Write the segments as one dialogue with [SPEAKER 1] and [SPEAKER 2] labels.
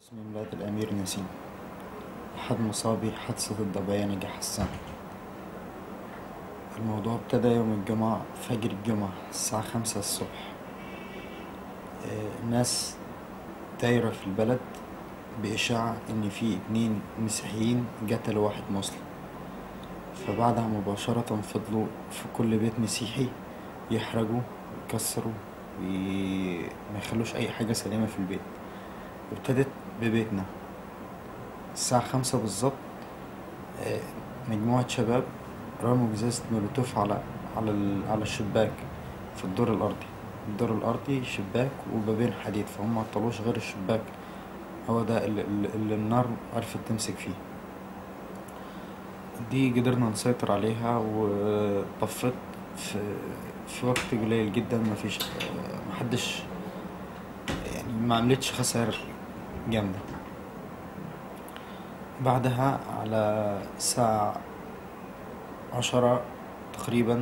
[SPEAKER 1] اسمي ميلاد الأمير نسيم أحد مصابي حادثة الضبعية نجا حسان الموضوع ابتدى يوم الجمعة فجر الجمعة الساعة خمسة الصبح آه، الناس دايرة في البلد بإشاعة إن في اتنين مسيحيين قتلوا واحد مسلم فبعدها مباشرة فضلوا في كل بيت مسيحي يحرقوا ويكسروا وما يخلوش أي حاجة سليمة في البيت ابتدت ببيتنا الساعة خمسة بالظبط آه، مجموعة شباب رموا جزازة مولوتوف على على ال- على الشباك في الدور الأرضي الدور الأرضي شباك وبابين حديد فهم معطلوش غير الشباك هو ده اللي, اللي اللي النار عرفت تمسك فيه دي قدرنا نسيطر عليها وطفت في في وقت قليل جدا مفيش محدش يعني ما عملتش خسائر جامدة بعدها على الساعة عشرة تقريبا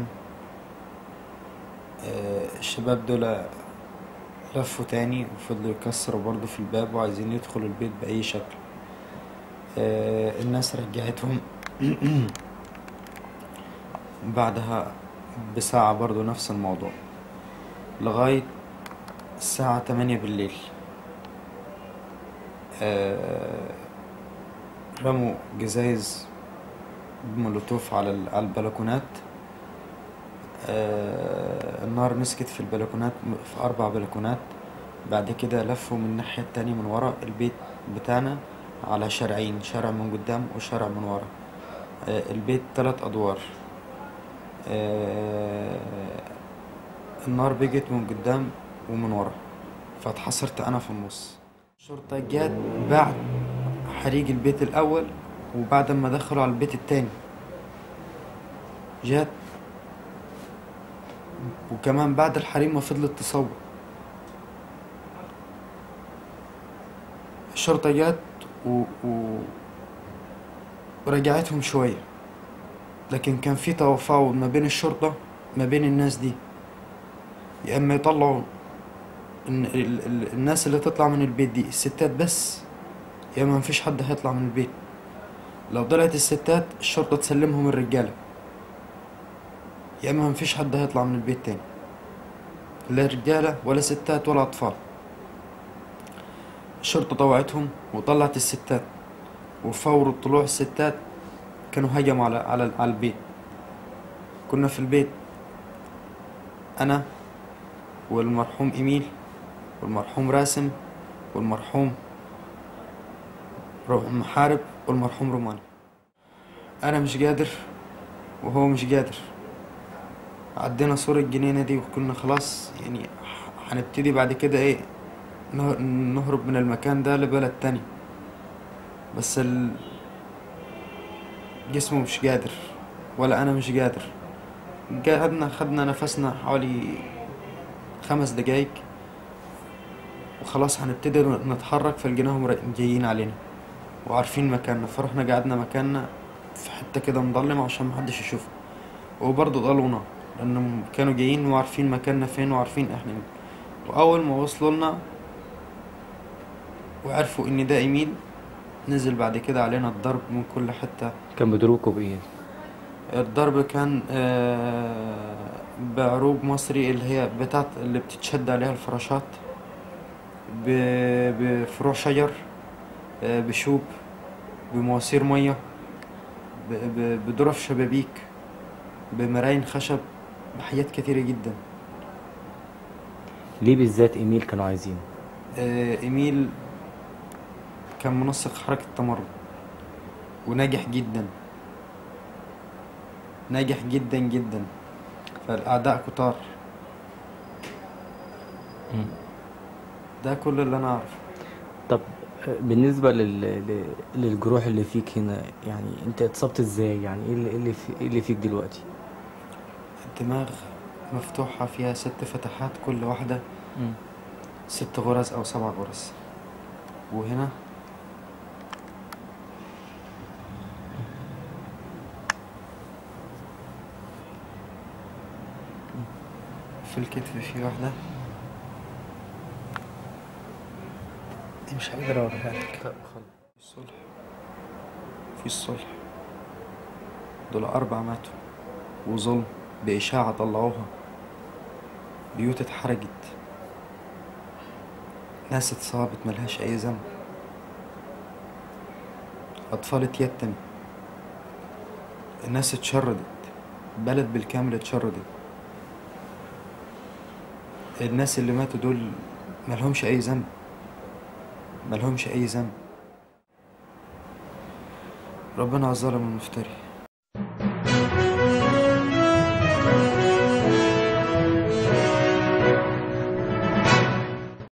[SPEAKER 1] آه، الشباب دول لفوا تاني وفضلوا يكسروا برضه في الباب وعايزين يدخلوا البيت بأي شكل آه، الناس رجعتهم بعدها بساعة برضه نفس الموضوع لغاية الساعة تمانية بالليل آه، رموا جزايز مولوتوف على ال- على البلكونات آه، النار مسكت في البلكونات في أربع بلكونات بعد كده لفوا من الناحية التانية من ورا البيت بتاعنا على شارعين شارع من قدام وشارع من ورا آه، البيت تلات أدوار آه، النار بقت من قدام ومن ورا فاتحصرت أنا في النص الشرطة جت بعد حريق البيت الأول وبعد ما دخلوا على البيت التاني جت وكمان بعد الحريق ما فضلت تصور الشرطة جت و... و... ورجعتهم شوية لكن كان في تفاوض ما بين الشرطة ما بين الناس دي يا إما يطلعوا ال... ال... ال... الناس اللي تطلع من البيت دي الستات بس يا إما مفيش حد هيطلع من البيت لو طلعت الستات الشرطة تسلمهم الرجالة يا إما مفيش حد هيطلع من البيت تاني لا رجالة ولا ستات ولا أطفال الشرطة طوعتهم وطلعت الستات وفور طلوع الستات كانوا هجموا على على على البيت كنا في البيت أنا والمرحوم إيميل والمرحوم راسم والمرحوم رو- محارب والمرحوم روماني أنا مش قادر وهو مش قادر عدينا سور الجنينة دي وكنا خلاص يعني ح- هنبتدي بعد كده ايه نه- نهرب من المكان ده لبلد تاني بس ال... جسمه مش قادر ولا انا مش قادر قعدنا خدنا نفسنا حوالي خمس دقايق وخلاص هنبتدي نتحرك فلقيناهم را- جايين علينا وعارفين مكاننا فرحنا قعدنا مكاننا في حتة كده مظلمة عشان محدش يشوفنا وبرضه ضلونا لأنهم كانوا جايين وعارفين مكاننا فين وعارفين احنا مين وأول ما وصلوا لنا وعرفوا إن ده إيميل نزل بعد كده علينا الضرب من كل حتة
[SPEAKER 2] كان بيضربكوا بايه
[SPEAKER 1] الضرب كان آه، بعروق مصري اللي هي بتاعت اللي بتتشد عليها الفراشات ب- بفروع شجر آه، بشوب بمواسير مية ب- ب- بظرف شبابيك بمراين خشب بحاجات كتيرة جدا
[SPEAKER 2] ليه بالذات ايميل كانوا عايزينه
[SPEAKER 1] آه، إيميل كان منسق حركة تمرد وناجح جدا ناجح جدا جدا فالأعداء كتار
[SPEAKER 2] مم.
[SPEAKER 1] ده كل اللي أنا أعرفه
[SPEAKER 2] طب آه، بالنسبة لل... ل- للجروح اللي فيك هنا يعني انت اتصبت ازاي يعني ايه اللي, إيه اللي, في... إيه اللي فيك دلوقتي
[SPEAKER 1] الدماغ مفتوحة فيها ست فتحات كل واحدة ست غرز أو سبع غرز وهنا في الكتف في واحدة
[SPEAKER 2] دي مش هقدر اوريها لك طب خلاص
[SPEAKER 1] في الصلح في الصلح دول أربعة ماتوا وظلم بإشاعة طلعوها بيوت اتحرقت ناس اتصابت ملهاش أي ذنب أطفال اتيتمت الناس اتشردت بلد بالكامل اتشردت الناس اللي ماتوا دول ملهمش أي ذنب ملهمش أي ذنب ربنا على الظالم المفتري